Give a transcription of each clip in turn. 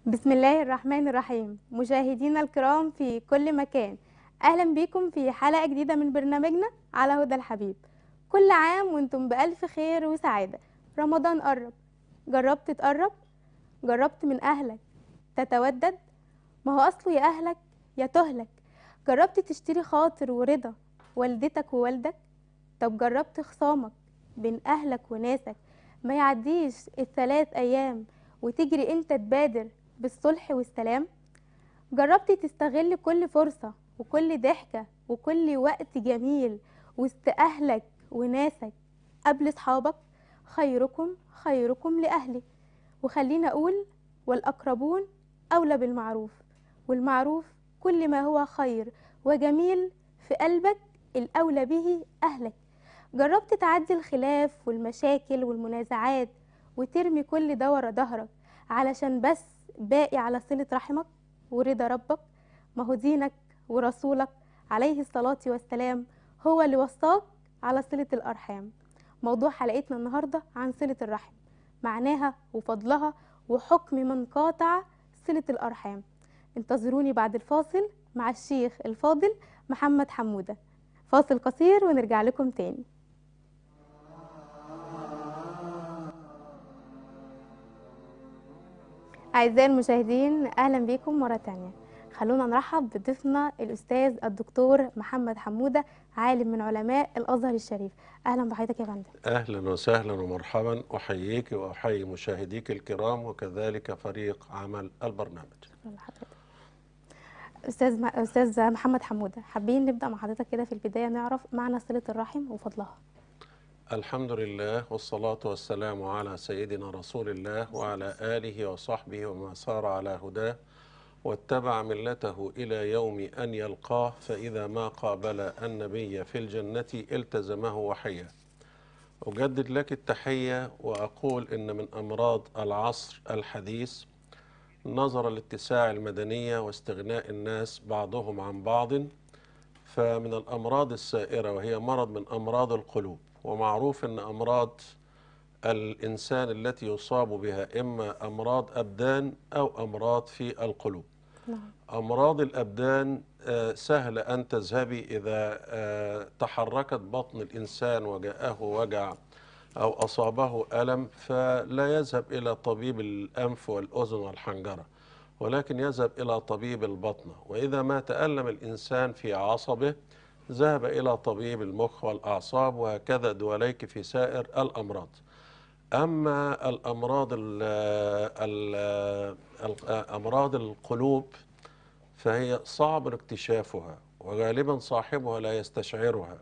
بسم الله الرحمن الرحيم مشاهدينا الكرام في كل مكان أهلا بكم في حلقة جديدة من برنامجنا على هدى الحبيب كل عام وانتم بألف خير وسعادة رمضان قرب جربت تقرب جربت من أهلك تتودد ما هو أصله يا أهلك يا تهلك جربت تشتري خاطر ورضا والدتك ووالدك طب جربت خصامك بين أهلك وناسك ما يعديش الثلاث أيام وتجري انت تبادر بالصلح والسلام جربت تستغل كل فرصة وكل ضحكة وكل وقت جميل وسط أهلك وناسك قبل صحابك خيركم خيركم لأهله وخلينا أقول والأقربون أولى بالمعروف والمعروف كل ما هو خير وجميل في قلبك الأولى به أهلك جربت تعدي الخلاف والمشاكل والمنازعات وترمي كل ده ورا ظهرك علشان بس باقي على صلة رحمك ورضا ربك ما هو دينك ورسولك عليه الصلاة والسلام هو اللي وصاك على صلة الأرحام موضوع حلقتنا النهاردة عن صلة الرحم معناها وفضلها وحكم من قاطع صلة الأرحام انتظروني بعد الفاصل مع الشيخ الفاضل محمد حمودة فاصل قصير ونرجع لكم تاني أعزائي المشاهدين أهلا بكم مرة تانية خلونا نرحب بضيفنا الأستاذ الدكتور محمد حمودة عالم من علماء الأزهر الشريف أهلا بحضرتك يا فندم أهلا وسهلا ومرحبا أحييك وأحيي مشاهديك الكرام وكذلك فريق عمل البرنامج شكرا لحضرتك أستاذ م... أستاذ محمد حمودة حابين نبدأ مع حضرتك كده في البداية نعرف معنى صلة الرحم وفضلها الحمد لله والصلاة والسلام على سيدنا رسول الله وعلى آله وصحبه وما سار على هداه واتبع ملته إلى يوم أن يلقاه فإذا ما قابل النبي في الجنة التزمه وحياه أجدد لك التحية وأقول إن من أمراض العصر الحديث نظرا لاتساع المدنية واستغناء الناس بعضهم عن بعض فمن الأمراض السائرة وهي مرض من أمراض القلوب ومعروف أن أمراض الإنسان التي يصاب بها إما أمراض أبدان أو أمراض في القلوب نعم أمراض الأبدان آه، سهل أن تذهبي إذا آه، تحركت بطن الإنسان وجاءه وجع أو أصابه ألم فلا يذهب إلى طبيب الأنف والأذن والحنجرة ولكن يذهب إلى طبيب البطنة وإذا ما تألم الإنسان في عصبه ذهب إلى طبيب المخ والأعصاب وهكذا دواليك في سائر الأمراض أما الأمراض ال ال أمراض القلوب فهي صعب اكتشافها وغالبا صاحبها لا يستشعرها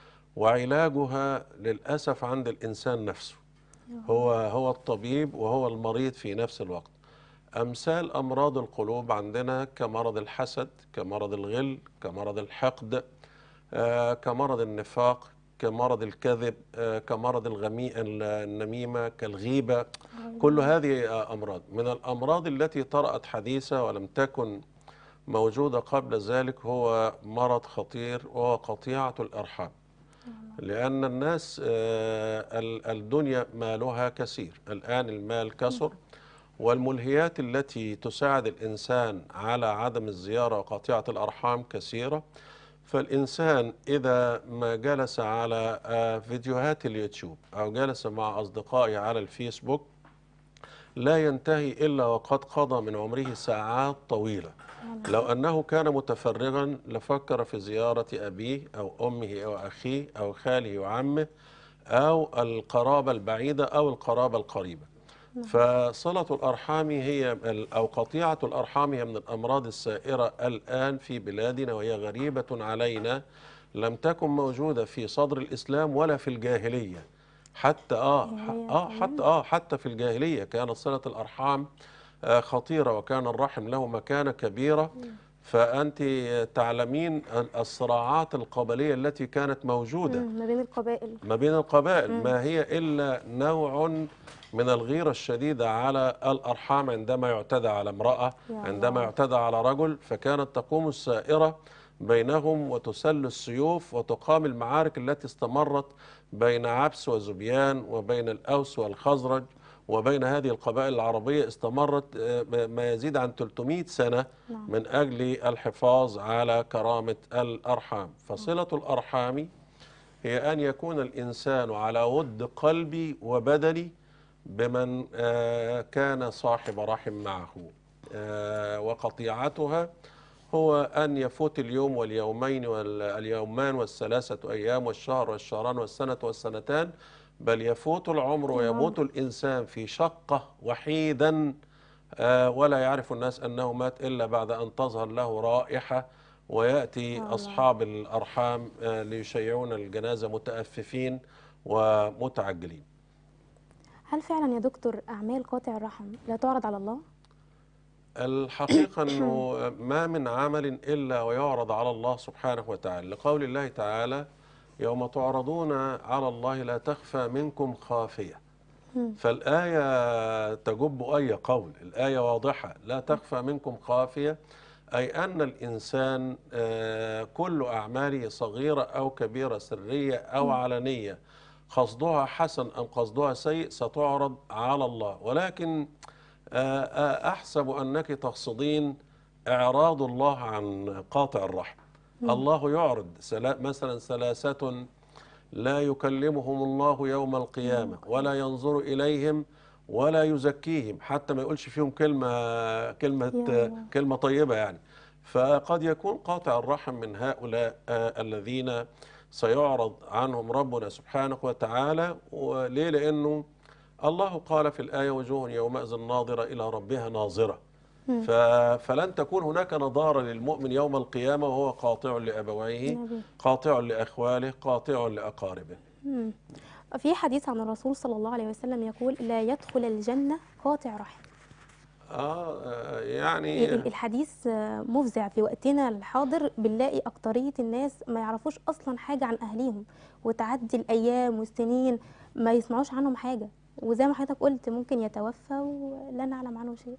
وعلاجها للأسف عند الإنسان نفسه هو هو الطبيب وهو المريض في نفس الوقت أمثال أمراض القلوب عندنا كمرض الحسد كمرض الغل كمرض الحقد آه، كمرض النفاق كمرض الكذب آه، كمرض الغمي النميمة كالغيبة كل هذه آه، أمراض من الأمراض التي طرأت حديثة ولم تكن موجودة قبل ذلك هو مرض خطير وهو قطيعة الأرحام لأن الناس آه، ال- الدنيا مالها كثير الآن المال كثر والملهيات التي تساعد الإنسان على عدم الزيارة وقطيعة الأرحام كثيرة فالإنسان إذا ما جلس على آه، فيديوهات اليوتيوب أو جلس مع أصدقائه على الفيسبوك لا ينتهي إلا وقد قضى من عمره ساعات طويلة لو أنه كان متفرغا لفكر في زيارة أبيه أو أمه أو أخيه أو خاله وعمه أو القرابة البعيدة أو القرابة القريبة فصلة الأرحام هي أو قطيعة الأرحام هي من الأمراض السائرة الآن في بلادنا وهي غريبة علينا لم تكن موجودة في صدر الإسلام ولا في الجاهلية حتى آه آه حتى آه حتى في الجاهلية كانت صلة الأرحام آه خطيرة وكان الرحم له مكانة كبيرة فأنت تعلمين الصراعات القبلية التي كانت موجودة مم، ما بين القبائل ما بين القبائل ما هي إلا نوع من الغيرة الشديدة على الأرحام عندما يعتدى على امرأة يا عندما الله. يعتدى على رجل فكانت تقوم السائرة بينهم وتسل السيوف وتقام المعارك التي استمرت بين عبس وزبيان وبين الأوس والخزرج وبين هذه القبائل العربية استمرت آه، ما يزيد عن 300 سنة نعم. من أجل الحفاظ على كرامة الأرحام فصلة الأرحام هي أن يكون الإنسان على ود قلبي وبدني بمن آه، كان صاحب رحم معه آه، وقطيعتها هو أن يفوت اليوم واليومين واليومان والثلاثة أيام والشهر والشهران والسنة والسنتان بل يفوت العمر ويموت الإنسان في شقة وحيدا آه، ولا يعرف الناس أنه مات إلا بعد أن تظهر له رائحة ويأتي الله. أصحاب الأرحام آه، ليشيعون الجنازة متأففين ومتعجلين هل فعلا يا دكتور أعمال قاطع الرحم لا تعرض على الله؟ الحقيقة أنه ما من عمل إلا ويعرض على الله سبحانه وتعالى لقول الله تعالى يوم تعرضون على الله لا تخفى منكم خافية مم. فالآية تجب أي قول الآية واضحة لا تخفى منكم خافية أي أن الإنسان آه، كل أعماله صغيرة أو كبيرة سرية أو علنية قصدها حسن أم قصدها سيء ستعرض على الله ولكن آه، آه، أحسب أنك تقصدين إعراض الله عن قاطع الرحم الله يعرض سلا- مثلا ثلاثة لا يكلمهم الله يوم القيامة ولا ينظر إليهم ولا يزكيهم حتى ما يقولش فيهم كلمة كلمة يا الله. كلمة طيبة يعني فقد يكون قاطع الرحم من هؤلاء آه، الذين سيعرض عنهم ربنا سبحانه وتعالى وليه لأنه الله قال في الآية وجوه يومئذ ناظرة إلى ربها ناظرة ف- فلن تكون هناك نضارة للمؤمن يوم القيامة وهو قاطع لأبويه نبي. قاطع لأخواله قاطع لأقاربه مم. في حديث عن الرسول صلى الله عليه وسلم يقول لا يدخل الجنة قاطع رحم آه آه، ال- يعني الحديث آه، مفزع في وقتنا الحاضر بنلاقي أكترية الناس ما يعرفوش أصلا حاجة عن أهليهم وتعدي الأيام والسنين ما يسمعوش عنهم حاجة وزي ما حضرتك قلت ممكن يتوفى ولا نعلم عنه شيء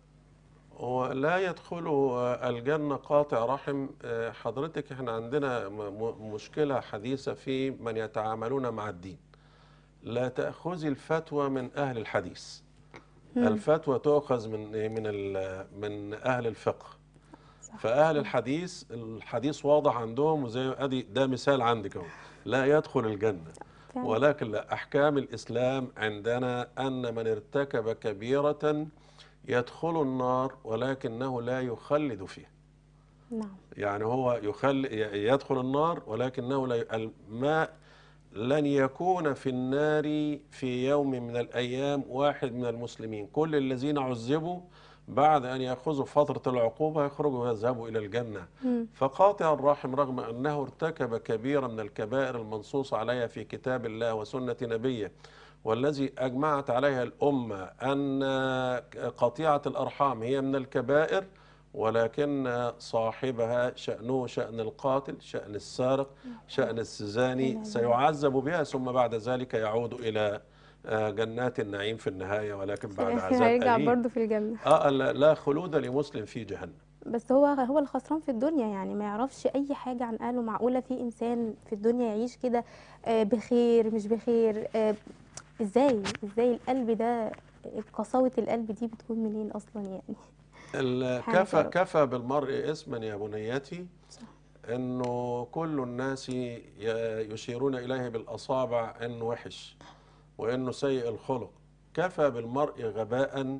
ولا يدخل آه، الجنة قاطع رحم آه، حضرتك احنا عندنا م- م- مشكلة حديثة في من يتعاملون مع الدين لا تأخذي الفتوى من أهل الحديث الفتوى تؤخذ من من ال- من أهل الفقه صح. فأهل الحديث الحديث واضح عندهم وزي أدي ده مثال عندك اهو لا يدخل الجنة فعلا. ولكن لا أحكام الإسلام عندنا أن من ارتكب كبيرة يدخل النار ولكنه لا يخلد فيها نعم يعني هو يخل يدخل النار ولكنه لا ي- الماء لن يكون في النار في يوم من الأيام واحد من المسلمين كل الذين عذبوا بعد أن يأخذوا فترة العقوبة يخرجوا ويذهبوا إلى الجنة مم. فقاطع الرحم رغم أنه ارتكب كبيرة من الكبائر المنصوص عليها في كتاب الله وسنة نبيه والذي أجمعت عليها الأمة أن قطيعة الأرحام هي من الكبائر ولكن صاحبها شأنه شأن القاتل شأن السارق شأن السزاني سيعذب بها ثم بعد ذلك يعود إلى آه، جنات النعيم في النهاية ولكن بعد عذاب هيرجع أليم برضه في الجنة آه لا لا خلود لمسلم في جهنم بس هو هو الخسران في الدنيا يعني ما يعرفش اي حاجه عن اهله معقوله في انسان في الدنيا يعيش كده آه، بخير مش بخير آه، ازاي ازاي القلب ده قساوه القلب دي بتكون منين اصلا يعني ال- سبحانك يا كفى رب. كفى بالمرء اسما يا بنيتي صح. انه كل الناس ي- يشيرون اليه بالاصابع انه وحش وانه سيء الخلق كفى بالمرء غباء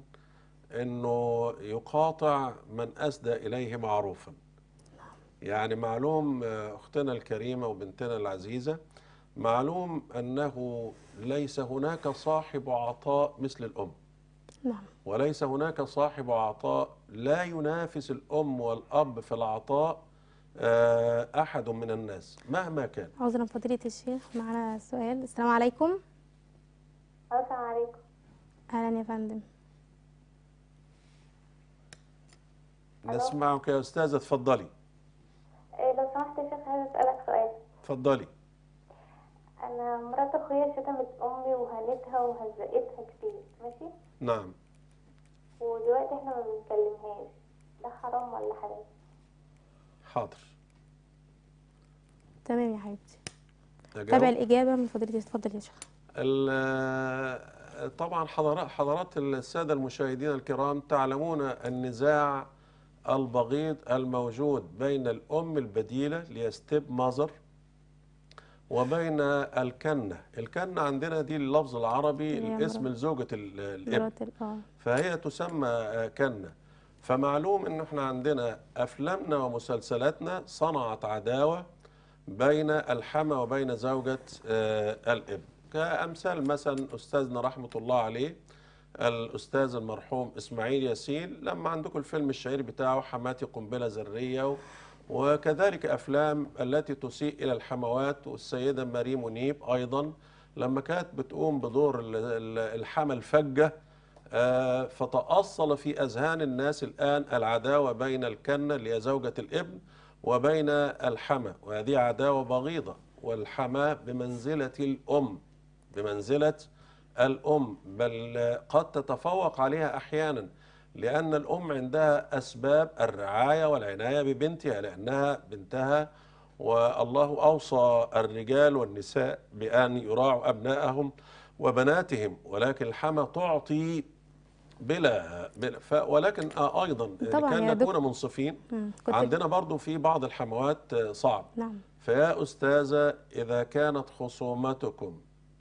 انه يقاطع من اسدى اليه معروفا يعني معلوم آه، اختنا الكريمه وبنتنا العزيزه معلوم انه ليس هناك صاحب عطاء مثل الام نعم وليس هناك صاحب عطاء لا ينافس الأم والأب في العطاء آه، أحد من الناس مهما كان عذرا فضيله الشيخ معنا سؤال السلام عليكم السلام عليكم اهلا يا فندم نسمعك يا أستاذة اتفضلي إيه لو سمحت يا شيخ عايزة أسألك سؤال اتفضلي أنا مرات أخويا شتمت أمي وهنتها وهزقتها كتير ماشي نعم ودلوقتي إحنا ما بنتكلمهاش ده حرام ولا حلال؟ حاضر تمام يا حبيبتي أجاوب؟ تابع الاجابه من فضيله اتفضل يا شيخ ال- طبعا حضرات حضرات السادة المشاهدين الكرام تعلمون النزاع البغيض الموجود بين الأم البديلة اللي هي ستيب ماذر وبين الكنة الكنة عندنا دي اللفظ العربي اللي هي الاسم مرات. لزوجة ال- الابن مرات ال- اه فهي تسمى آه، كنة فمعلوم ان احنا عندنا افلامنا ومسلسلاتنا صنعت عداوة بين الحما وبين زوجة آه، الابن كأمثال مثلا أستاذنا رحمة الله عليه الأستاذ المرحوم إسماعيل ياسين لما عندكم الفيلم الشهير بتاعه حماتي قنبلة ذرية و- وكذلك أفلام التي تسيء إلى الحموات والسيدة ماري منيب أيضا لما كانت بتقوم بدور ال- ال- الحما الفجة آه، فتأصل في أذهان الناس الآن العداوة بين الكنة اللي هي زوجة الابن وبين الحما وهذه عداوة بغيضة والحما بمنزلة الأم بمنزلة الأم بل قد تتفوق عليها أحيانا لأن الأم عندها أسباب الرعاية والعناية ببنتها لأنها بنتها والله أوصى الرجال والنساء بأن يراعوا أبنائهم وبناتهم ولكن الحما تعطي بلا, بلا ف ولكن آه أيضا طبعاً كان يا نكون منصفين مم. كنت عندنا برضو في بعض الحموات آه، صعب نعم فيا أستاذة إذا كانت خصومتكم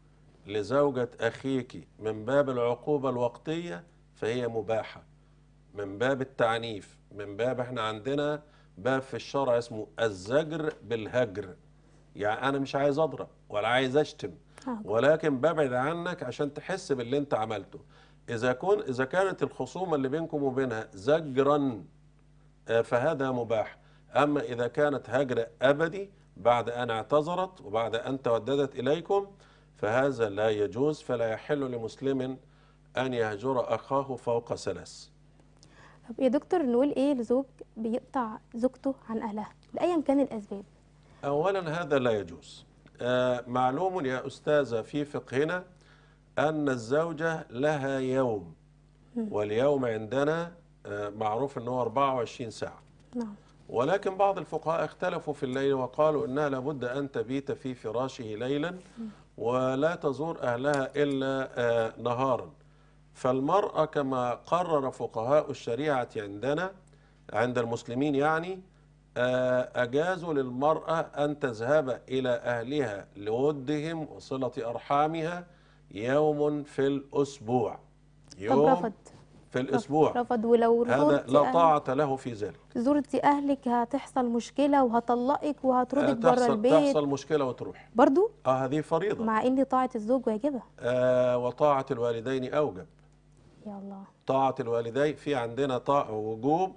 لزوجة أخيك من باب العقوبة الوقتية فهي مباحة من باب التعنيف من باب احنا عندنا باب في الشرع اسمه الزجر بالهجر يعني أنا مش عايز أضرب ولا عايز أشتم آه. ولكن ببعد عنك عشان تحس باللي أنت عملته إذا كون إذا كانت الخصومة اللي بينكم وبينها زجرا آه، فهذا مباح أما إذا كانت هجر أبدي بعد أن اعتذرت وبعد أن توددت إليكم فهذا لا يجوز فلا يحل لمسلم أن يهجر أخاه فوق ثلاث طب يا دكتور نقول ايه لزوج بيقطع زوجته عن اهلها لايا كان الاسباب أولا هذا لا يجوز آه، معلوم يا أستاذة في فقهنا أن الزوجة لها يوم واليوم عندنا آه، معروف أنه 24 ساعة نعم ولكن بعض الفقهاء اختلفوا في الليل وقالوا انها لابد ان تبيت في فراشه ليلا ولا تزور اهلها الا آه، نهارا فالمراه كما قرر فقهاء الشريعه عندنا عند المسلمين يعني آه، اجازوا للمراه ان تذهب الى اهلها لودهم وصله ارحامها يوم في الاسبوع طب يوم رفض في الاسبوع رفض ولو هذا زرتي لا أهل- طاعه له في ذلك زرتي اهلك هتحصل مشكله وهطلقك آه، وهطردك بره تحصل البيت تحصل مشكله وتروح برضو اه هذه فريضه مع ان طاعه الزوج واجبه آه وطاعه الوالدين اوجب يا الله طاعه الوالدين في عندنا طاعه وجوب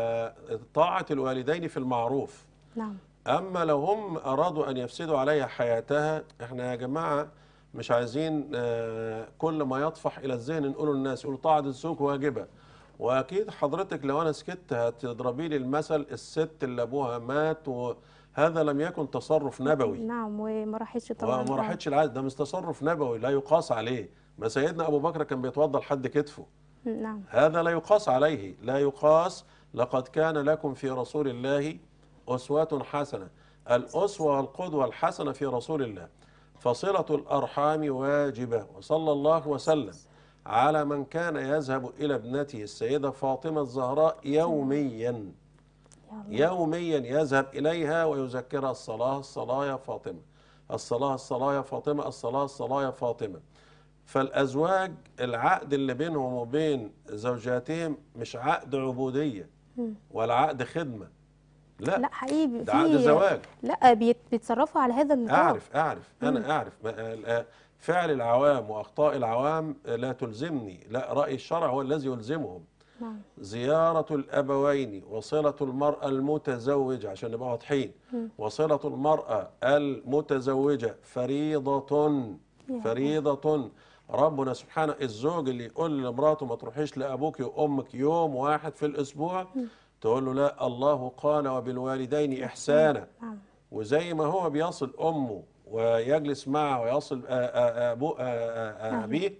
وطاعه الوالدين في المعروف نعم اما لو هم ارادوا ان يفسدوا عليها حياتها احنا يا جماعه مش عايزين آه كل ما يطفح الى الذهن نقوله للناس يقولوا طاعه الزوج واجبه واكيد حضرتك لو انا سكت هتضربي لي المثل الست اللي ابوها مات وهذا لم يكن تصرف نبوي نعم وما راحتش طبعا وما آه. راحتش العادة ده مش تصرف نبوي لا يقاس عليه ما سيدنا أبو بكر كان بيتوضى لحد كتفه نعم هذا لا يقاس عليه لا يقاس لقد كان لكم في رسول الله أسوة حسنة الأسوة والقدوة الحسنة في رسول الله فصلة الأرحام واجبة وصلى الله وسلم على من كان يذهب إلى ابنته السيدة فاطمة الزهراء يوميا يا الله يوميا يذهب إليها ويذكرها الصلاة الصلاة يا فاطمة الصلاة الصلاة يا فاطمة الصلاة الصلاة يا فاطمة فالأزواج العقد اللي بينهم وبين زوجاتهم مش عقد عبودية مم. ولا عقد خدمة لا, لا حقيقي ده عقد في زواج لا بيت- بيتصرفوا على هذا النطاق أعرف أعرف أنا أعرف ما- آه، فعل العوام وأخطاء العوام لا تلزمني لا رأي الشرع هو الذي يلزمهم نعم زيارة الأبوين وصلة المرأة المتزوجة عشان نبقى واضحين وصلة المرأة المتزوجة فريضة يا فريضة ربنا سبحانه الزوج اللي يقول لمراته ما تروحيش لأبوك وأمك يوم واحد في الأسبوع تقول له لا الله قال وبالوالدين إحسانا نعم وزي ما هو بيصل امه ويجلس معه ويصل آ- آ- ابوه آ- آ- ابيه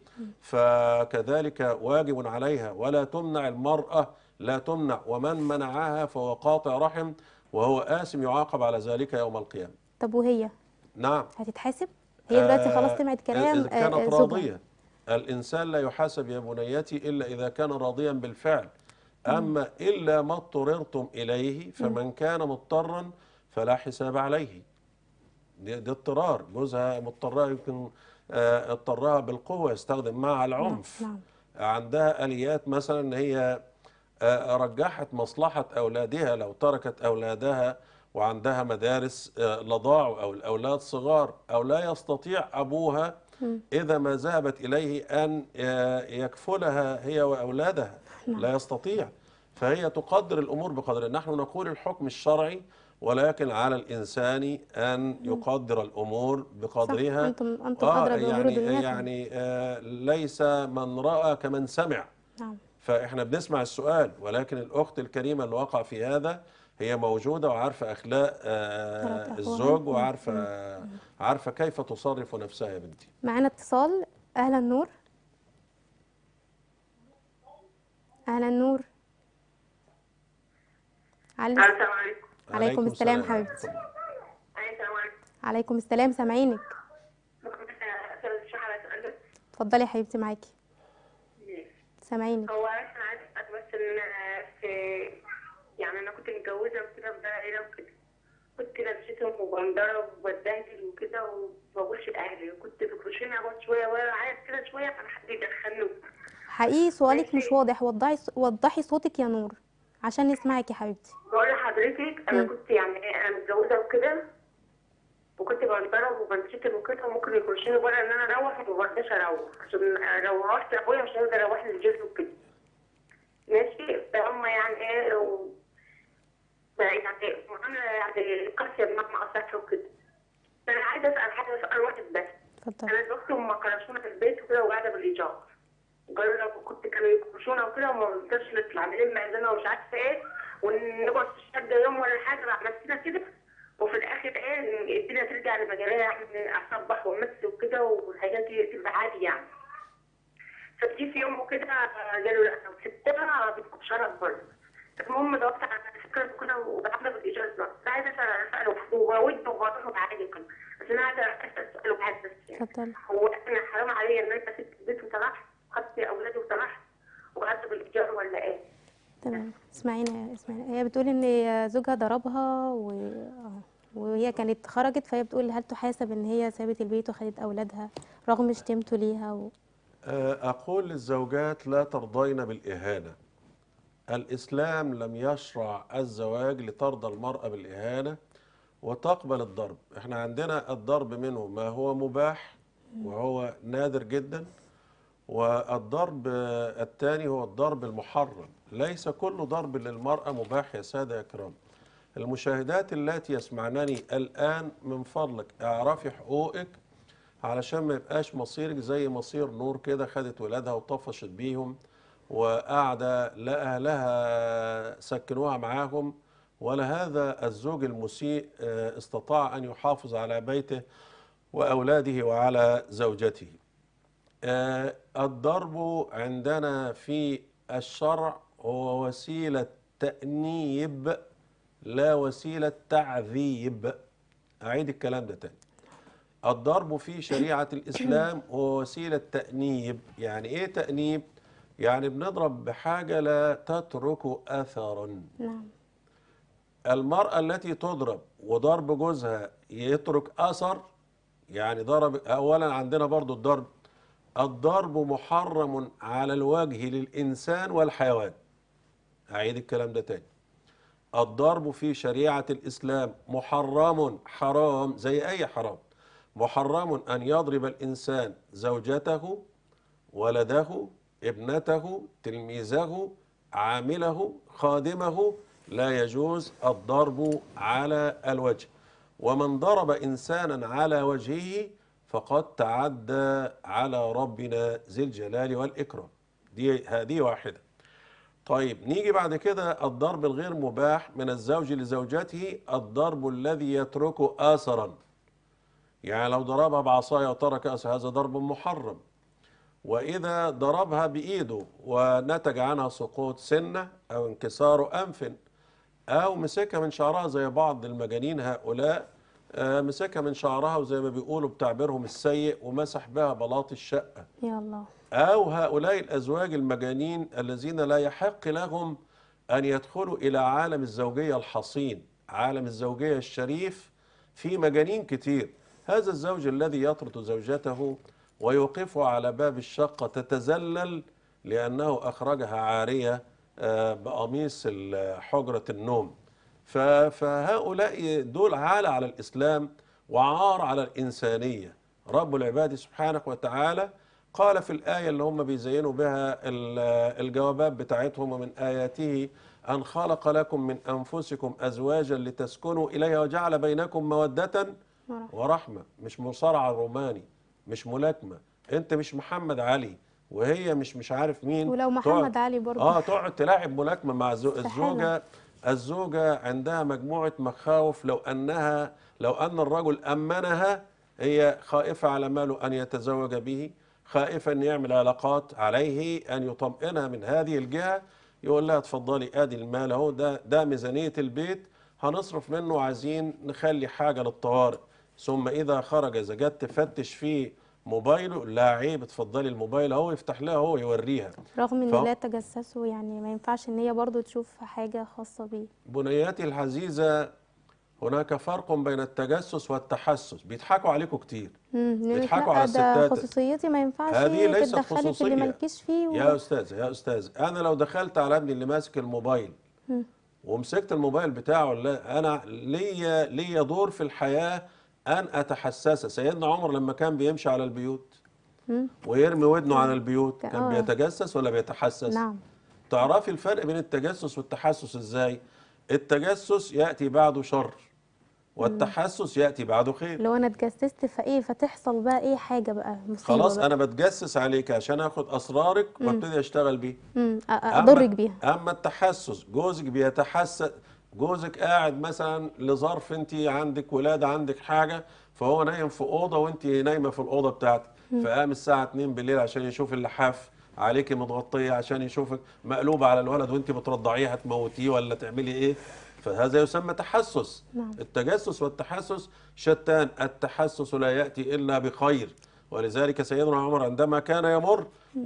فكذلك واجب عليها ولا تمنع المراه لا تمنع ومن منعها فهو قاطع رحم وهو آثم يعاقب على ذلك يوم القيامه طب وهي نعم هتتحاسب هي دلوقتي خلاص آه، سمعت كلام إذا كانت آه، آه، زوجها. راضيه الإنسان لا يحاسب يا بنيتي إلا إذا كان راضيا بالفعل أما إلا ما اضطررتم إليه فمن كان مضطرا فلا حساب عليه دي, دي اضطرار جوزها مضطرها يمكن آه، اضطرها بالقوة يستخدم معها العنف نعم. عندها آليات مثلا ان هي آه، رجحت مصلحة أولادها لو تركت أولادها وعندها مدارس آه، لضاعوا أو الأولاد صغار أو لا يستطيع أبوها إذا ما ذهبت إليه أن آه، يكفلها هي وأولادها لا يستطيع فهي تقدر الأمور بقدر نحن نقول الحكم الشرعي ولكن على الإنسان أن يقدر الأمور بقدرها أنتم أنتم آه أدرى بأمور يعني دنياكم يعني آه ليس من رأى كمن سمع نعم فاحنا بنسمع السؤال ولكن الاخت الكريمه اللي وقع في هذا هي موجوده وعارفه اخلاق آه، مرات أخوها. الزوج وعارفه عارفه كيف تصرف نفسها يا بنتي معانا اتصال أهلا نور أهلا نور علي السلام عليكم عليكم السلام حبيبتي السلام عليكم عليكم السلام سامعينك ممكن اسال الشيخ على سؤال اتفضلي يا حبيبتي معاكي سامعينك هو انا عايز اسال بس ان أنا في يعني انا كنت متجوزه وكده في دار عيله وكده كنت لبستهم وبنضرب وبتبهدل وكده وما بقولش لاهلي وكنت بيخشوني اقعد شويه وانا عايز كده شويه فانا حد يدخلني حقيقي سؤالك مش ماشي. واضح وضحي وضحي صوتك يا نور عشان نسمعك يا حبيبتي بقول لحضرتك انا مم. كنت يعني إيه، انا متجوزه وكده وكنت بنضرب وبنشتم وكده وممكن يخشوني بره ان انا اروح وما برضاش اروح عشان لو روحت ابويا مش هيقدر يروحني الجيش وكده ماشي فهم يعني ايه و... يعني معامله يعني قاسيه بمعنى اصح وكده فانا عايزه اسال حاجه سؤال واحد بس اتفضلي انا دلوقتي هم كرشونا في البيت وكده وقاعده بالايجار قالوا لو كنت كانوا يكرشونا وكده وما نقدرش نطلع نلم عندنا ومش عارفه ايه ونقعد في الشقه يوم ولا حاجه مع نفسنا كده وفي الاخر ايه الدنيا ترجع لمجالها يعني اصبح وامس وكده والحاجات دي تبقى عادي يعني فجي في يوم وكده قالوا لا لو سبتها بتكون شرف برضه المهم دورت على فكره كده وبعمل بالايجار ده عايزه اساله وود وبطلب عادي كده بس انا عايزه اسال سؤال واحد بس يعني اتفضلي هو انا حرام عليا ان انا سبت البيت وطلعت خدت اولادي وطلعت وقعدت بالايجار ولا ايه؟ تمام اسمعينا اسمعينا هي بتقول ان زوجها ضربها و... آه. وهي كانت خرجت فهي بتقول هل تحاسب ان هي سابت البيت وخدت اولادها رغم شتمته ليها و... آه، أقول للزوجات لا ترضين بالإهانة الإسلام لم يشرع الزواج لترضى المرأة بالإهانة وتقبل الضرب احنا عندنا الضرب منه ما هو مباح وهو نادر جدا والضرب آه، الثاني هو الضرب المحرم ليس كل ضرب للمرأة مباح يا سادة يا كرام المشاهدات التي يسمعنني الآن من فضلك اعرفي حقوقك علشان ما يبقاش مصيرك زي مصير نور كده خدت ولادها وطفشت بيهم وقاعدة لا أهلها سكنوها معاهم ولا هذا الزوج المسيء آه، استطاع أن يحافظ على بيته وأولاده وعلى زوجته آه، الضرب عندنا في الشرع هو وسيلة تأنيب لا وسيلة تعذيب أعيد الكلام ده تاني الضرب في شريعة الإسلام هو وسيلة تأنيب يعني إيه تأنيب؟ يعني بنضرب بحاجة لا تترك أثرا نعم المرأة التي تضرب وضرب جوزها يترك أثر يعني ضرب أولا عندنا برضو الضرب الضرب محرم على الوجه للإنسان والحيوان أعيد الكلام ده تاني الضرب في شريعة الإسلام محرم حرام زي أي حرام محرم أن يضرب الإنسان زوجته ولده ابنته تلميذه عامله خادمه لا يجوز الضرب على الوجه ومن ضرب إنسانا على وجهه فقد تعدى على ربنا ذي الجلال والإكرام دي هذه واحدة طيب نيجي بعد كده الضرب الغير مباح من الزوج لزوجته الضرب الذي يترك آثرا يعني لو ضربها بعصاية وترك أثر هذا ضرب محرم وإذا ضربها بإيده ونتج عنها سقوط سنة أو انكسار أنف أو مسكها من شعرها زي بعض المجانين هؤلاء آه، مسكها من شعرها وزي ما بيقولوا بتعبيرهم السيء ومسح بها بلاط الشقة يا الله أو هؤلاء الأزواج المجانين الذين لا يحق لهم أن يدخلوا إلى عالم الزوجية الحصين عالم الزوجية الشريف في مجانين كتير هذا الزوج الذي يطرد زوجته ويوقفها على باب الشقة تتذلل لأنه أخرجها عارية آه، بقميص ال- حجرة النوم ف- فهؤلاء دول عالة على الإسلام وعار على الإنسانية رب العباد سبحانه وتعالى قال في الآية اللي هم بيزينوا بها ال- الجوابات بتاعتهم ومن آياته أن خلق لكم من أنفسكم أزواجا لتسكنوا إليها وجعل بينكم مودة ورحمة مش مصارعة روماني مش ملاكمة أنت مش محمد علي وهي مش مش عارف مين ولو تقعد- محمد علي برضه اه تقعد تلاعب ملاكمه مع الزو- استحالة. الزوجه الزوجه عندها مجموعه مخاوف لو انها لو ان الرجل امنها هي خائفه على ماله ان يتزوج به خائفه ان يعمل علاقات عليه ان يطمئنها من هذه الجهه يقول لها اتفضلي ادي المال اهو ده ده ميزانيه البيت هنصرف منه وعايزين نخلي حاجه للطوارئ ثم اذا خرج اذا جت تفتش فيه موبايله لا عيب اتفضلي الموبايل اهو يفتح لها هو يوريها رغم ان فهو- لا تجسسوا يعني ما ينفعش ان هي برضه تشوف حاجه خاصه بيه بنياتي العزيزة هناك فرق بين التجسس والتحسس بيضحكوا عليكم كتير امم يقول لك بيضحكوا لا على ده الستات. خصوصيتي ما ينفعش هذه ليست تتدخلي في اللي خصوصية. مالكيش فيه و... يا أستاذ يا أستاذ أنا لو دخلت على ابني اللي ماسك الموبايل ومسكت الموبايل بتاعه لا أنا ليا ليا دور في الحياة أن أتحسسه سيدنا عمر لما كان بيمشي على البيوت مم. ويرمي ودنه على البيوت آه. كان بيتجسس ولا بيتحسس نعم تعرفي الفرق بين التجسس والتحسس ازاي التجسس يأتي بعده شر والتحسس يأتي بعده خير لو انا اتجسست فايه فتحصل بقى ايه حاجه بقى مصيبه خلاص بقى. انا بتجسس عليك عشان اخد اسرارك وابتدي اشتغل بيه امم أ- أ- أما- اضرك بيها اما التحسس جوزك بيتحسس جوزك قاعد مثلا لظرف انت عندك ولاده عندك حاجه فهو نايم في اوضه وانت نايمه في الاوضه بتاعتك فقام الساعه 2 بالليل عشان يشوف اللحاف عليكي متغطيه عشان يشوفك مقلوبه على الولد وانت بترضعيه هتموتيه ولا تعملي ايه فهذا يسمى تحسس نعم. التجسس والتحسس شتان التحسس لا ياتي الا بخير ولذلك سيدنا عمر عندما كان يمر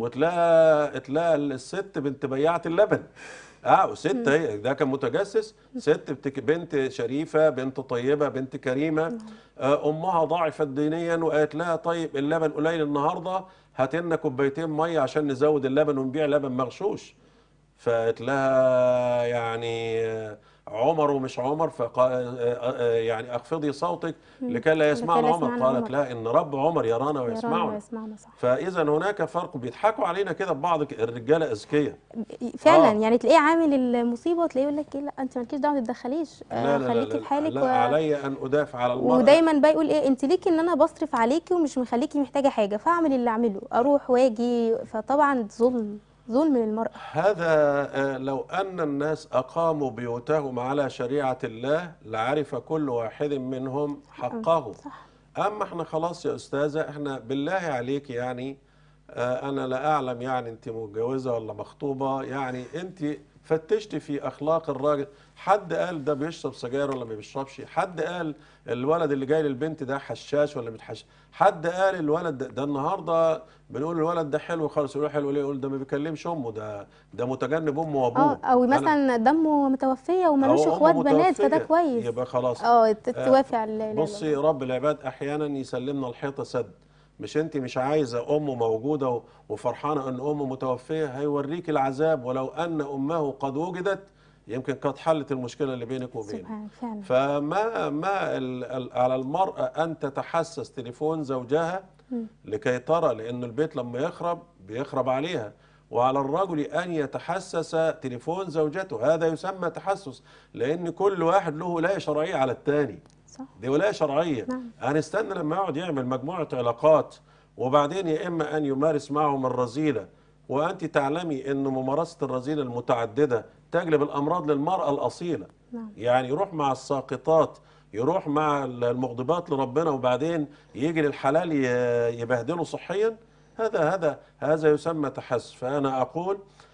وتلاقى تلاقى الست بنت بياعة اللبن اه وست هي ده كان متجسس ست بتك- بنت شريفه بنت طيبه بنت كريمه آه امها ضعفت دينيا وقالت لها طيب اللبن قليل النهارده هات لنا كوبايتين ميه عشان نزود اللبن ونبيع لبن مغشوش فقالت لها يعني آه، عمر ومش عمر فقال يعني اخفضي صوتك لكي لا يسمعنا لا عمر يسمعنا قالت عمر. لا ان رب عمر يرانا يرانا ويسمعنا ويسمعنا صح فاذا هناك فرق بيضحكوا علينا كده ببعض ك- الرجاله اذكياء فعلا آه. يعني تلاقيه عامل المصيبه وتلاقيه يقول لك ايه لا انت مالكيش دعوه ما تتدخليش آه، لا لا لا, خليكي لا, في حالك لا و... علي ان ادافع على المراه ودايما بقى يقول ايه انت ليكي ان انا بصرف عليكي ومش مخليكي محتاجه حاجه فاعمل اللي اعمله اروح واجي فطبعا ظلم ظلم للمراه هذا آه، لو ان الناس اقاموا بيوتهم على شريعه الله لعرف كل واحد منهم حقه صح اما احنا خلاص يا استاذه احنا بالله عليك يعني آه، انا لا اعلم يعني انت متجوزه ولا مخطوبه يعني انت فتشتي في اخلاق الراجل حد قال ده بيشرب سجاير ولا ما بيشربش حد قال الولد اللي جاي للبنت ده حشاش ولا متحشش حد قال الولد ده, ده النهارده بنقول الولد ده حلو خالص يقول حلو ليه يقول ده ما بيكلمش امه ده ده متجنب امه وابوه اه او أنا- مثلا دمه متوفيه ومالوش أو أمه اخوات بنات فده متوفية، كويس يبقى خلاص اه ت- توافق على لا إله إلا بصي الله. رب العباد احيانا يسلمنا الحيطه سد مش انت مش عايزه امه موجوده و- وفرحانه ان امه متوفيه هيوريك العذاب ولو ان امه قد وجدت يمكن قد حلت المشكله اللي بينك وبينه سبحان فعلا فما ما ال- ال- على المرأة أن تتحسس تليفون زوجها لكي ترى لأن البيت لما يخرب بيخرب عليها وعلى الرجل أن يتحسس تليفون زوجته هذا يسمى تحسس لأن كل واحد له ولاية شرعية على الثاني صح دي ولاية شرعية نعم. هنستنى لما يقعد يعمل مجموعة علاقات وبعدين يا إما أن يمارس معهم الرذيلة وأنت تعلمي أن ممارسة الرذيلة المتعددة تجلب الأمراض للمرأة الأصيلة نعم. يعني يروح مع الساقطات يروح مع المغضبات لربنا وبعدين يجي للحلال ي- يبهدله صحيا هذا هذا هذا يسمى تحسس فأنا أقول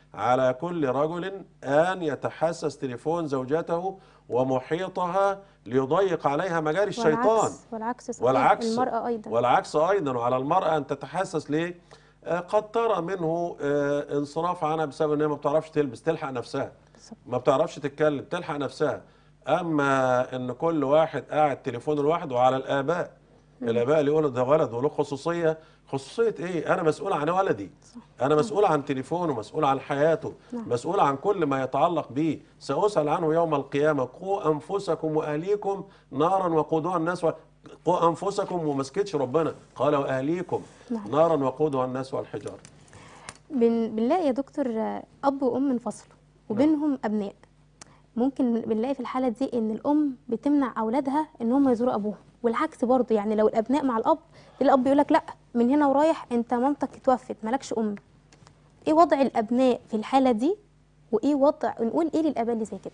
على كل رجل أن يتحسس تليفون زوجته ومحيطها ليضيق عليها مجال الشيطان والعكس والعكس صحيح والعكس المرأة أيضا والعكس ايضا وعلى المراه ان تتحسس ليه؟ آه، قد ترى منه آه، انصراف عنها بسبب ان هي ما بتعرفش تلبس تلحق نفسها بالظبط. ما بتعرفش تتكلم تلحق نفسها اما ان كل واحد قاعد تليفونه لوحده وعلى الاباء الاباء اللي يقولوا ده ولد وله خصوصيه خصوصيه ايه انا مسؤول عن ولدي انا مسؤول عن تليفونه مسؤول عن حياته مسؤول عن كل ما يتعلق به ساسال عنه يوم القيامه قوا انفسكم واهليكم نارا وقودها الناس و... قوا انفسكم وما سكتش ربنا قال واهليكم نعم. نارا وقودها الناس والحجاره بن... بنلاقي يا دكتور آه، أب وأم انفصلوا وبينهم أبناء ممكن بنلاقي في الحالة دي إن الأم بتمنع أولادها إن هم يزوروا أبوهم والعكس برضه يعني لو الأبناء مع الأب الأب يقول لك لأ من هنا ورايح أنت مامتك اتوفت مالكش أم إيه وضع الأبناء في الحالة دي وإيه وضع نقول إيه للآباء اللي زي كده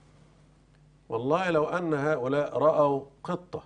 والله لو ان هؤلاء راوا قطه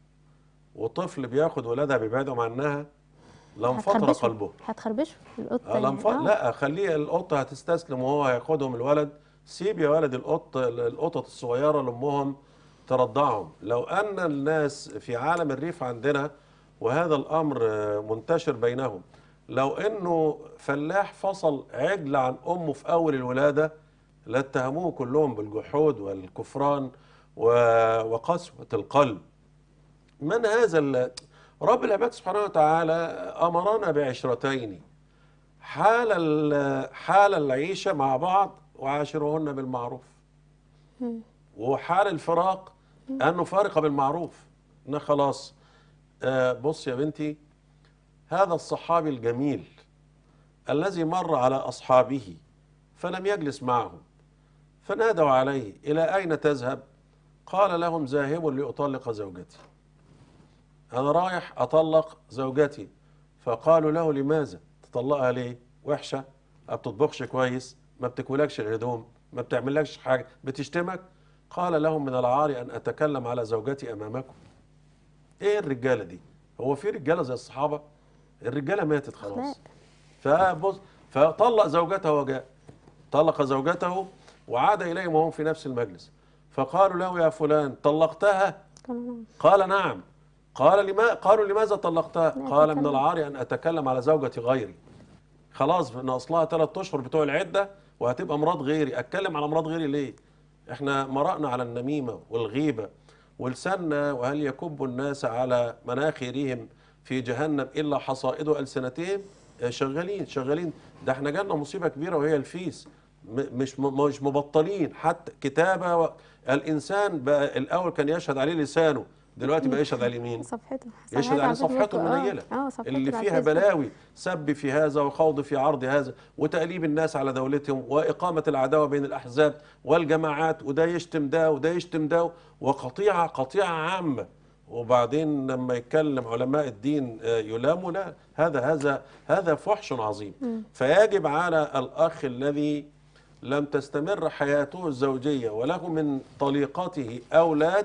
وطفل بياخد ولادها بيبعدهم عنها لانفطر هتخربشوا قلبه هتخربشوا القطة آه، يعني لنف... آه. لا خليه القطه هتستسلم وهو هياخدهم الولد سيب يا ولد القط القطط الصغيره لامهم ترضعهم لو ان الناس في عالم الريف عندنا وهذا الامر آه، منتشر بينهم لو انه فلاح فصل عجل عن امه في اول الولاده لاتهموه كلهم بالجحود والكفران و- وقسوه القلب من هذا ال- رب العباد سبحانه وتعالى امرنا بعشرتين حال ال- حال العيشه مع بعض وعاشرهن بالمعروف وحال الفراق ان نفارق بالمعروف ان خلاص آه، بص يا بنتي هذا الصحابي الجميل الذي مر على اصحابه فلم يجلس معهم فنادوا عليه الى اين تذهب قال لهم ذاهب لاطلق زوجتي انا رايح اطلق زوجتي فقالوا له لماذا تطلقها ليه وحشه ما بتطبخش كويس ما بتكولكش الهدوم ما بتعملكش حاجه بتشتمك قال لهم من العار ان اتكلم على زوجتي امامكم ايه الرجاله دي هو في رجاله زي الصحابه الرجاله ماتت خلاص أخلاق. فبص فطلق زوجته وجاء طلق زوجته وعاد اليهم وهم في نفس المجلس فقالوا له يا فلان طلقتها تمام. قال نعم قال لما قالوا لماذا طلقتها لا قال من أتكلم. العار ان اتكلم على زوجة غيري خلاص ان اصلها ثلاث اشهر بتوع العده وهتبقى مرات غيري اتكلم على مرات غيري ليه احنا مرقنا على النميمه والغيبه ولساننا وهل يكب الناس على مناخرهم في جهنم الا حصائد السنتهم آه، شغالين شغالين ده احنا جالنا مصيبه كبيره وهي الفيس م- مش م- مش مبطلين حتى كتابه و... الانسان بقى الاول كان يشهد عليه لسانه دلوقتي بقى يشهد عليه مين صفحته يشهد عليه على صفحته الفيسبوك. آه. المنيله اه صفحته اللي على فيها الفيسبوك. بلاوي سب في هذا وخوض في عرض هذا وتأليب الناس على دولتهم وإقامة العداوة بين الأحزاب والجماعات وده يشتم ده وده يشتم ده وقطيعة قطيعة عامة وبعدين لما يتكلم علماء الدين آه، يلاموا لا هذا هذا هذا فحش عظيم فيجب على الأخ الذي لم تستمر حياته الزوجية وله من طليقته أولاد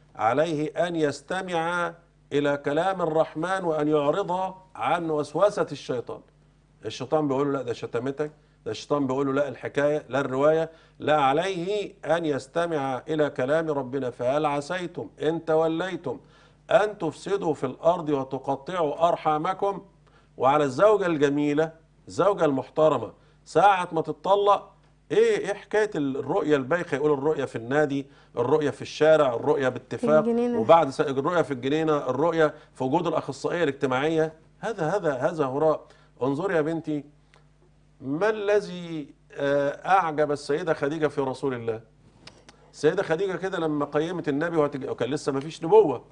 عليه أن يستمع إلى كلام الرحمن وأن يعرض عن وسوسة الشيطان الشيطان بيقول له لا ده شتمتك ده الشيطان بيقول له لا الحكاية لا الرواية لا عليه أن يستمع إلى كلام ربنا فهل عسيتم إن توليتم أن تفسدوا في الأرض وتقطعوا أرحامكم وعلى الزوجة الجميلة الزوجة المحترمة ساعة ما تتطلق ايه ايه حكايه الرؤيه البايخه يقول الرؤيه في النادي الرؤيه في الشارع الرؤيه باتفاق الجنينة. وبعد س- الرؤيه في الجنينه الرؤيه في وجود الاخصائيه الاجتماعيه هذا هذا هذا هراء انظري يا بنتي ما الذي آه، اعجب السيده خديجه في رسول الله السيده خديجه كده لما قيمت النبي وهتج... وكان لسه ما فيش نبوه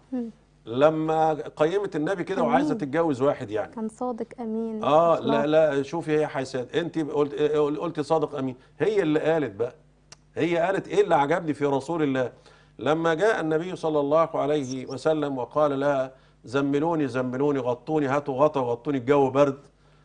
لما قيمت النبي كده وعايزه أمين. تتجوز واحد يعني كان صادق امين اه أخلاق. لا لا شوفي هي حيسات انت قلت قلت صادق امين هي اللي قالت بقى هي قالت ايه اللي عجبني في رسول الله لما جاء النبي صلى الله عليه وسلم وقال لها زملوني زملوني غطوني هاتوا غطا غطوني الجو برد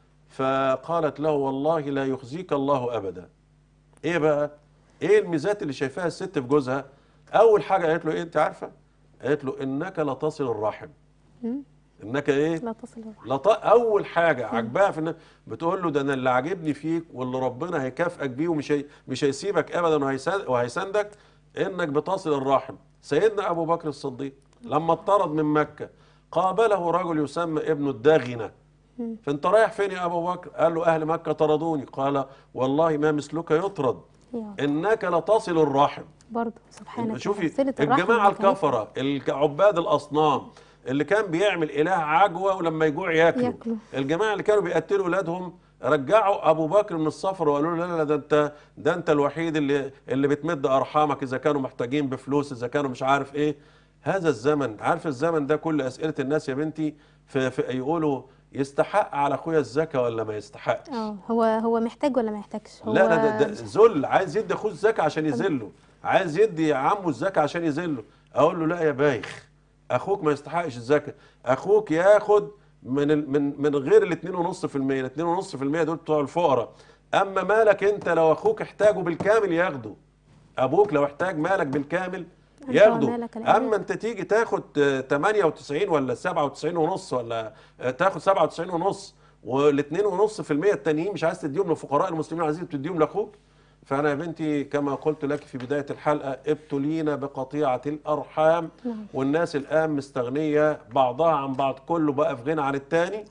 فقالت له والله لا يخزيك الله ابدا ايه بقى ايه الميزات اللي شايفاها الست في جوزها اول حاجه قالت له ايه انت عارفه قالت له انك لتصل الرحم انك ايه لا تصل الرحم لا ط- اول حاجه عجبها في الناس بتقول له ده انا اللي عاجبني فيك واللي ربنا هيكافئك بيه ومش هي مش هيسيبك ابدا وهيسان- وهيساندك انك بتصل الرحم سيدنا ابو بكر الصديق لما اطرد من مكه قابله رجل يسمى ابن الداغنه فانت رايح فين يا ابو بكر قال له اهل مكه طردوني قال والله ما مثلك يطرد يا انك لتصل الرحم برضه سبحانك شوفي صلة الرحم الجماعه مكانتها. الكفره الك- عباد الاصنام اللي كان بيعمل اله عجوه ولما يجوع ياكلوا ياكلوا. الجماعه اللي كانوا بيقتلوا اولادهم رجعوا ابو بكر من السفر وقالوا له لا لا ده انت ده انت الوحيد اللي اللي بتمد ارحامك اذا كانوا محتاجين بفلوس اذا كانوا مش عارف ايه هذا الزمن عارف الزمن ده كل اسئله الناس يا بنتي في, في يقولوا يستحق على اخويا الزكاه ولا ما يستحقش اه هو هو محتاج ولا ما يحتاجش هو لا ده, ده ذل عايز يدي اخوه الزكاه عشان يذله عايز يدي عمه الزكاه عشان يذله اقول له لا يا بايخ اخوك ما يستحقش الزكاه اخوك ياخد من ال من من غير ال 2.5% ال 2.5% دول بتوع الفقراء اما مالك انت لو اخوك احتاجه بالكامل ياخده ابوك لو احتاج مالك بالكامل أنت ياخده ومالك العباد. اما انت تيجي تاخد آه، 98 ولا 97 ونص ولا آه، تاخد 97 ونص والاثنين ونص في المية التانيين مش عايز تديهم لفقراء المسلمين عايزين تديهم لاخوك فانا يا بنتي كما قلت لك في بدايه الحلقه ابتلينا بقطيعه الارحام نعم. والناس الان مستغنيه بعضها عن بعض كله بقى في غنى عن الثاني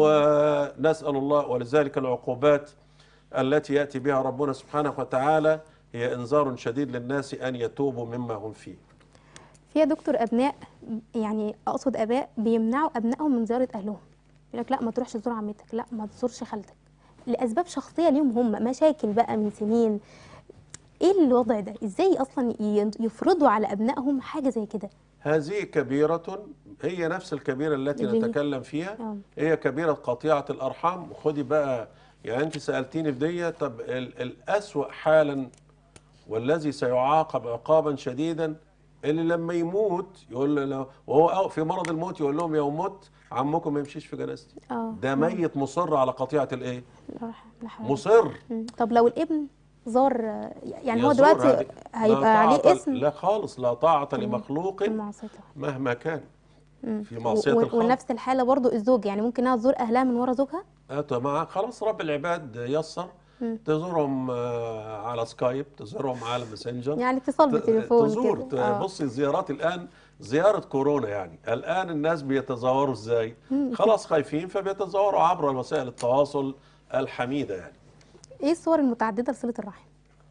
ونسال الله ولذلك العقوبات التي ياتي بها ربنا سبحانه وتعالى هي انذار شديد للناس ان يتوبوا مما هم فيه في يا دكتور ابناء يعني اقصد اباء بيمنعوا ابنائهم من زياره اهلهم يقول لك لا ما تروحش تزور عمتك لا ما تزورش خالتك لاسباب شخصيه ليهم هم مشاكل بقى من سنين ايه الوضع ده ازاي اصلا ي- يفرضوا على ابنائهم حاجه زي كده هذه كبيرة هي نفس الكبيرة التي اللي هي- نتكلم فيها آه. هي كبيرة قطيعة الأرحام وخدي بقى يعني أنت سألتيني في دي طب ال- الأسوأ حالا والذي سيعاقب عقابا شديدا اللي لما يموت يقول له لو- وهو أو- في مرض الموت يقول لهم يوم مت عمكم ما يمشيش في جنازتي اه ده ميت مصر على قطيعة الايه لا لا حول. مصر مم. طب لو الابن زار يعني هو يزور دلوقتي هذه- لا هيبقى عليه طاعة- اسم لا خالص لا طاعة لمخلوق في معصيته مهما كان مم. في معصية و- و- الخالق ونفس الحاله برضو الزوج يعني ممكن انها تزور اهلها من ورا زوجها آه، طبعا خلاص رب العباد يسر مم. تزورهم آه، على سكايب تزورهم على ماسنجر يعني اتصال ت- بالتليفون تزور كده. آه. بصي الزيارات الان زياره كورونا يعني الان الناس بيتزاوروا ازاي خلاص خايفين فبيتزاوروا عبر وسائل التواصل الحميده يعني ايه الصور المتعدده لصله الرحم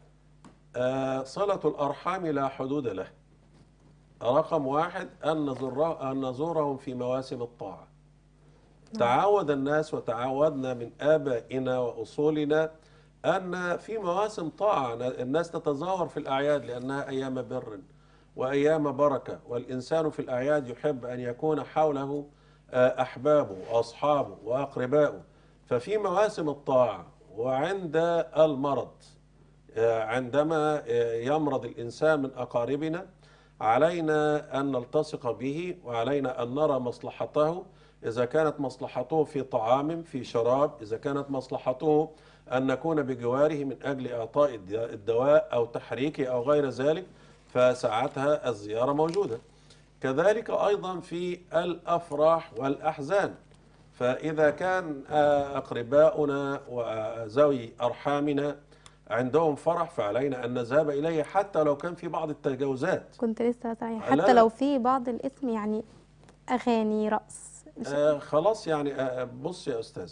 آه، صلة الأرحام لا حدود له رقم واحد أن نزور أن نزورهم في مواسم الطاعة تعود الناس وتعودنا من آبائنا وأصولنا أن في مواسم طاعة الناس تتزاور في الأعياد لأنها أيام بر وأيام بركة والإنسان في الأعياد يحب أن يكون حوله آه، أحبابه وأصحابه وأقربائه ففي مواسم الطاعة وعند المرض آه، عندما آه، يمرض الإنسان من أقاربنا علينا أن نلتصق به وعلينا أن نرى مصلحته إذا كانت مصلحته في طعام في شراب إذا كانت مصلحته أن نكون بجواره من أجل إعطاء الد- الدواء أو تحريكه أو غير ذلك فساعتها الزيارة موجودة كذلك أيضا في الأفراح والأحزان فإذا كان آه، أقرباؤنا وذوي أرحامنا عندهم فرح فعلينا أن نذهب إليه حتى لو كان في بعض التجاوزات كنت لسه هسأل، يعني لا، حتى لا. لو في بعض الاسم يعني اغاني رقص آه خلاص يعني آه بص يا أستاذ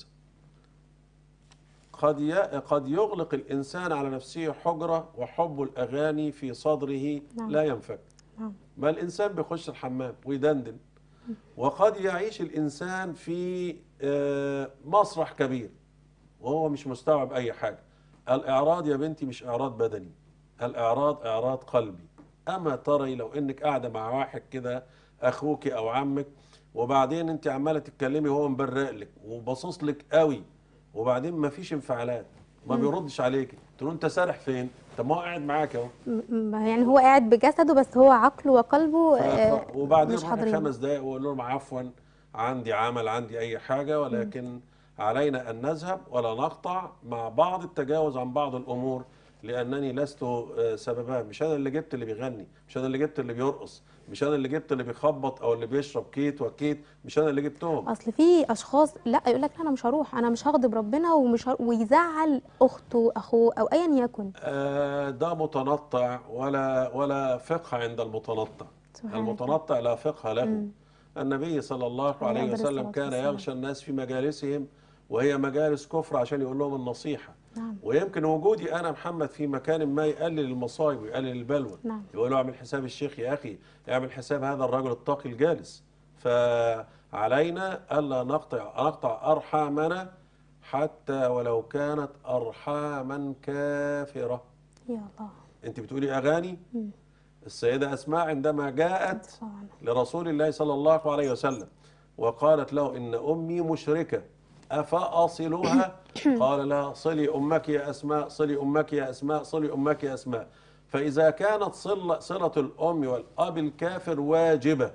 قد ي- قد يغلق الإنسان على نفسه حجرة وحب الأغاني في صدره نعم. لا ينفك نعم. ما الإنسان بيخش الحمام ويدندن وقد يعيش الإنسان في آه، مسرح كبير وهو مش مستوعب أي حاجة الإعراض يا بنتي مش إعراض بدني الإعراض إعراض قلبي أما تري لو إنك قاعدة مع واحد كده أخوك أو عمك وبعدين أنت عمالة تتكلمي وهو مبرق لك وباصص لك قوي وبعدين ما فيش انفعالات ما بيردش عليك تقول له أنت سارح فين؟ طب ما هو قاعد معاك أهو م- م- يعني هو قاعد بجسده بس هو عقله وقلبه آه، ف- وبعدين مش روحي حاضرين خمس دقايق واقول لهم عفوا عندي عمل عندي اي حاجه ولكن علينا ان نذهب ولا نقطع مع بعض التجاوز عن بعض الامور لانني لست آه، سببها مش انا اللي جبت اللي بيغني مش انا اللي جبت اللي بيرقص مش انا اللي جبت اللي بيخبط او اللي بيشرب كيت وكيت مش انا اللي جبتهم اصل في اشخاص لا يقول لك لا انا مش هروح انا مش هغضب ربنا ومش هر... ويزعل اخته اخوه او ايا يكن آه، ده متنطع ولا ولا فقه عند المتنطع سبحان الله. المتنطع لا فقه له النبي صلى الله عليه عليه وسلم الصلاة كان والسلام. يغشى الناس في مجالسهم وهي مجالس كفر عشان يقول لهم النصيحة نعم ويمكن وجودي أنا محمد في مكان ما يقلل المصايب ويقلل البلوى نعم. يقول له اعمل حساب الشيخ يا أخي اعمل حساب هذا الرجل التقي الجالس فعلينا ألا نقطع نقطع أرحامنا حتى ولو كانت أرحاما كافرة يا الله أنت بتقولي أغاني السيدة أسماء عندما جاءت طبعا لرسول الله صلى الله عليه وسلم وقالت له إن أمي مشركة أفأصلها قال لها صلي أمك يا أسماء صلي أمك يا أسماء صلي أمك يا أسماء فإذا كانت صلة, صلة الأم والأب الكافر واجبة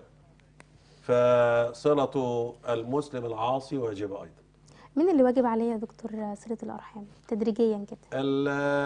فصلة المسلم العاصي واجبة أيضا مين اللي واجب عليه يا دكتور صلة الارحام تدريجيا كده ال-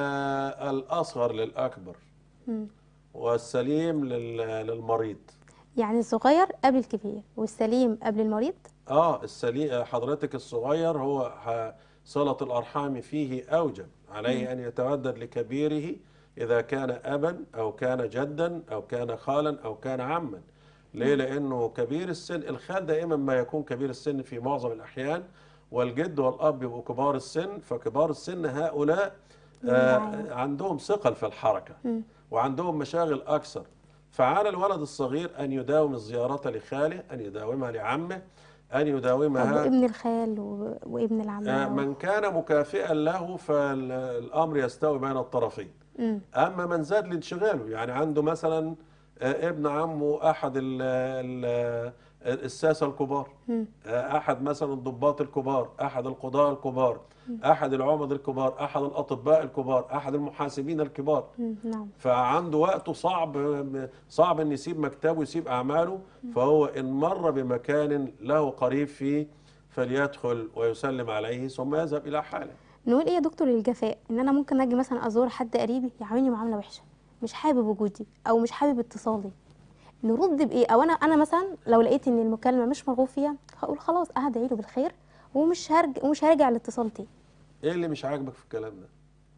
الأصغر للأكبر مم. والسليم لل- للمريض يعني الصغير قبل الكبير والسليم قبل المريض اه السليم حضرتك الصغير هو ح- صلة الأرحام فيه أوجب عليه أن يتودد لكبيره إذا كان أبا أو كان جدا أو كان خالا أو كان عما ليه لأنه كبير السن الخال دائما ما يكون كبير السن في معظم الأحيان والجد والأب يبقوا كبار السن فكبار السن هؤلاء آه عندهم ثقل في الحركة وعندهم مشاغل أكثر فعلى الولد الصغير أن يداوم الزيارة لخاله أن يداومها لعمه أن طب يداومها وابن الخال و... وابن العم آه، من كان مكافئا له فالأمر يستوي بين الطرفين مم. أما من زاد لانشغاله يعني عنده مثلا آه، ابن عمه أحد ال- ال- الساسة الكبار آه، أحد مثلا الضباط الكبار أحد القضاة الكبار أحد العمد الكبار أحد الأطباء الكبار أحد المحاسبين الكبار مم. نعم فعنده وقته صعب صعب ان يسيب مكتبه ويسيب اعماله فهو ان مر بمكان له قريب فيه فليدخل ويسلم عليه ثم يذهب الى حاله نقول ايه يا دكتور للجفاء ان انا ممكن اجي مثلا ازور حد قريبي يعاملني معامله وحشه مش حابب وجودي او مش حابب اتصالي نرد بايه او انا انا مثلا لو لقيت ان المكالمه مش مرغوب فيها هقول خلاص هدعي له بالخير ومش هرجع ومش هرجع الاتصال تاني ايه اللي مش عاجبك في الكلام ده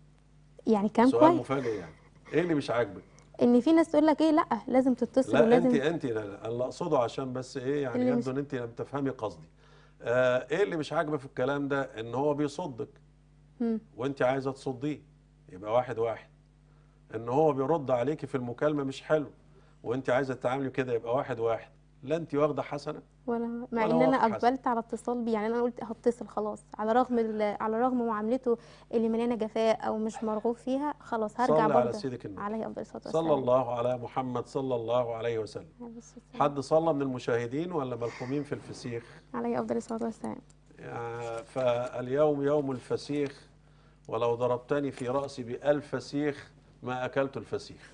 يعني كان سؤال كويس مفاجئ يعني ايه اللي مش عاجبك ان في ناس تقول لك ايه لا لازم تتصل لا ولازم انت انت لا لا اللي اقصده عشان بس ايه يعني اللي مش- يبدو ان انت لم تفهمي قصدي آه ايه اللي مش عاجبك في الكلام ده ان هو بيصدك مم. وانت عايزه تصديه يبقى واحد واحد ان هو بيرد عليكي في المكالمه مش حلو وانت عايزه تتعاملي كده يبقى واحد واحد لا انت واخده حسنه ولا مع ولا ان انا واضح حسن. اقبلت على اتصال بيه يعني انا قلت هتصل خلاص على رغم ال- على رغم معاملته اللي مليانه جفاء او مش مرغوب فيها خلاص هرجع صلي على برضه سيدك النبي. عليه افضل الصلاه صلى والسلام الله على محمد صلى الله عليه وسلم عليه الصلاة والسلام. حد صلى من المشاهدين ولا ملخومين في الفسيخ عليه افضل الصلاه والسلام يعني فاليوم يوم الفسيخ ولو ضربتني في رأسي بألف فسيخ ما أكلت الفسيخ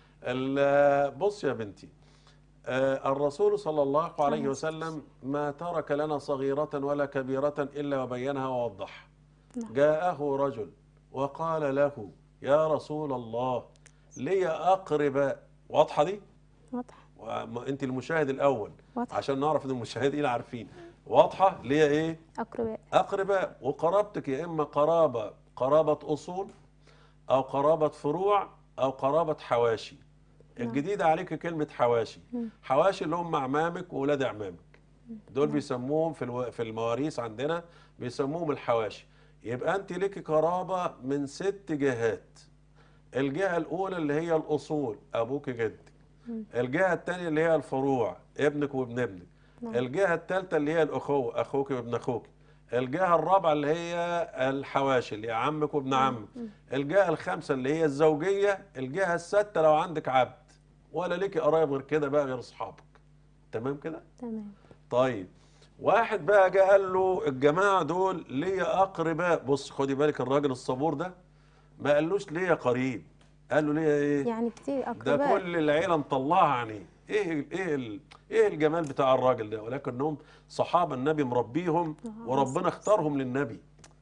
ال- بص يا بنتي آه، الرسول صلى الله عليه وسلم ما ترك لنا صغيرة ولا كبيرة إلا وبينها ووضحها نعم. جاءه رجل وقال له يا رسول الله لي أقرب واضحة دي واضح انت المشاهد الأول واضح. عشان نعرف ان المشاهدين عارفين واضحة ليه ايه اقرباء أقرباء وقرابتك يا إما قرابة قرابة أصول أو قرابة فروع أو قرابة حواشي الجديدة عليك كلمة حواشي حواشي اللي هم أعمامك وولاد أعمامك دول بيسموهم في الو... في المواريث عندنا بيسموهم الحواشي يبقى أنت لك قرابة من ست جهات الجهة الأولى اللي هي الأصول أبوك جدك الجهة الثانية اللي هي الفروع ابنك وابن ابنك الجهة الثالثة اللي هي الأخوة أخوك وابن أخوك الجهة الرابعة اللي هي الحواشي اللي هي عمك وابن عمك الجهة الخامسة اللي هي الزوجية الجهة السادسة لو عندك عبد ولا ليكي قرايب غير كده بقى غير أصحابك تمام كده؟ تمام طيب واحد بقى جه قال له الجماعة دول ليا أقرباء بص خدي بالك الراجل الصبور ده ما قالوش ليا قريب قال له ليا إيه؟ يعني كتير ده اقرباء كل العيله مطلعها عينيه ايه ال- ايه ال- ايه الجمال بتاع الراجل ده ولكنهم صحابه النبي مربيهم وربنا اختارهم للنبي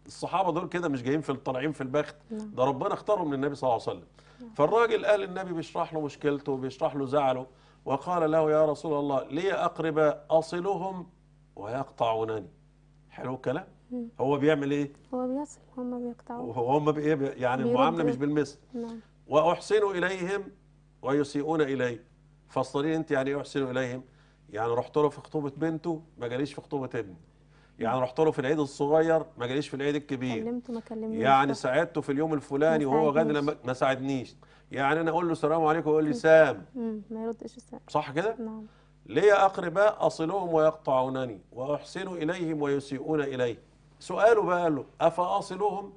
الصحابه دول كده مش جايين في طالعين في البخت نعم. ده ربنا اختارهم للنبي صلى الله عليه وسلم فالراجل قال النبي بيشرح له مشكلته وبيشرح له زعله وقال له يا رسول الله لي أقرب أصلهم ويقطعونني حلو الكلام هو بيعمل ايه هو بيصل هم بيقطعوا هم بإيه بي- يعني بيرد المعامله إيه؟ مش بالمثل نعم واحسن اليهم ويسيئون الي فاصلين انت يعني ايه احسن اليهم يعني رحت له في خطوبه بنته ما جاليش في خطوبه ابني يعني رحت له في العيد الصغير ما جاليش في العيد الكبير كلمته ما كلمنيش يعني صح. ساعدته في اليوم الفلاني ما وهو غادي ساعدنيش. لما ما ساعدنيش يعني انا اقول له السلام عليكم يقول لي سام مم، ما يردش السلام صح كده نعم لي أقرباء أصلهم ويقطعونني وأحسن إليهم ويسيئون إلي سؤاله بقى قال له أفأصلهم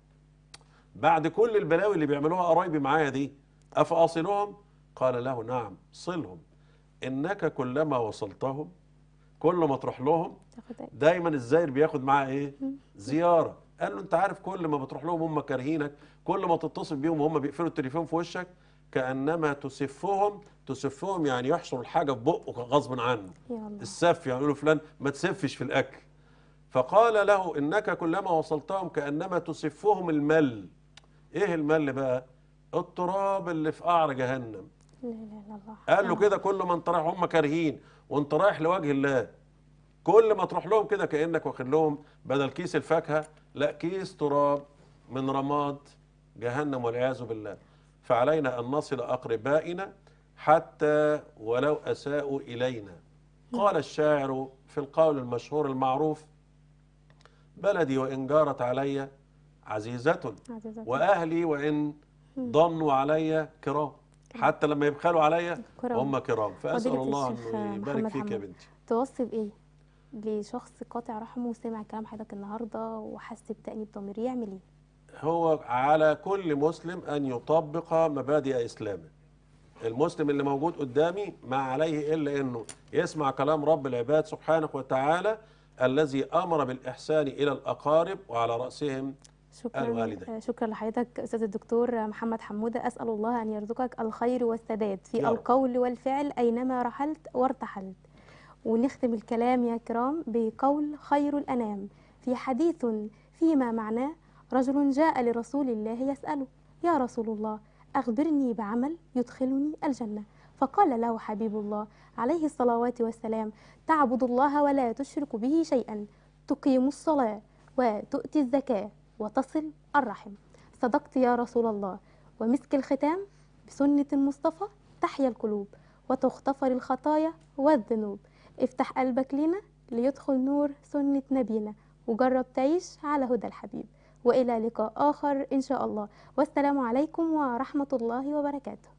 بعد كل البلاوي اللي بيعملوها قرايبي معايا دي أفأصلهم قال له نعم صلهم إنك كلما وصلتهم كل ما تروح لهم تاخد إيه؟ دايما الزاير بياخد معاه ايه زياره قال له انت عارف كل ما بتروح لهم هم كارهينك كل ما تتصل بيهم وهم بيقفلوا التليفون في وشك كانما تسفهم تسفهم يعني يحشر الحاجه في بقه غصب عنه يا الله السف يعني يقولوا فلان ما تسفش في الاكل فقال له انك كلما وصلتهم كانما تسفهم المل ايه المل بقى التراب اللي في قعر جهنم لا اله الا الله قال له كده كل ما انت رايح هم كارهين وانت رايح لوجه الله كل ما تروح لهم كده كانك واخد لهم بدل كيس الفاكهه لا كيس تراب من رماد جهنم والعياذ بالله فعلينا ان نصل اقربائنا حتى ولو اساءوا الينا قال الشاعر في القول المشهور المعروف بلدي وان جارت علي عزيزه عزيزة واهلي وان ضنوا علي كرام حتى لما يبخلوا عليا كرام. هم كرام فاسال فضيلة الله الشيخ انه يبارك محمد فيك يا حمود. بنتي توصي بايه لشخص قاطع رحمه وسمع كلام حضرتك النهارده وحس بتأنيب ضمير يعمل ايه هو على كل مسلم ان يطبق مبادئ اسلامه المسلم اللي موجود قدامي ما عليه الا انه يسمع كلام رب العباد سبحانه وتعالى الذي امر بالاحسان الى الاقارب وعلى راسهم شكرا الوالدين. آه، شكرا لحضرتك استاذ الدكتور محمد حموده اسال الله ان يرزقك الخير والسداد في يا رب. القول والفعل اينما رحلت وارتحلت ونختم الكلام يا كرام بقول خير الانام في حديث فيما معناه رجل جاء لرسول الله يساله يا رسول الله اخبرني بعمل يدخلني الجنه فقال له حبيب الله عليه الصلوات والسلام تعبد الله ولا تشرك به شيئا تقيم الصلاه وتؤتي الزكاه وتصل الرحم صدقت يا رسول الله ومسك الختام بسنة المصطفى تحيا القلوب وتغتفر الخطايا والذنوب افتح قلبك لنا ليدخل نور سنة نبينا وجرب تعيش على هدى الحبيب وإلى لقاء آخر إن شاء الله والسلام عليكم ورحمة الله وبركاته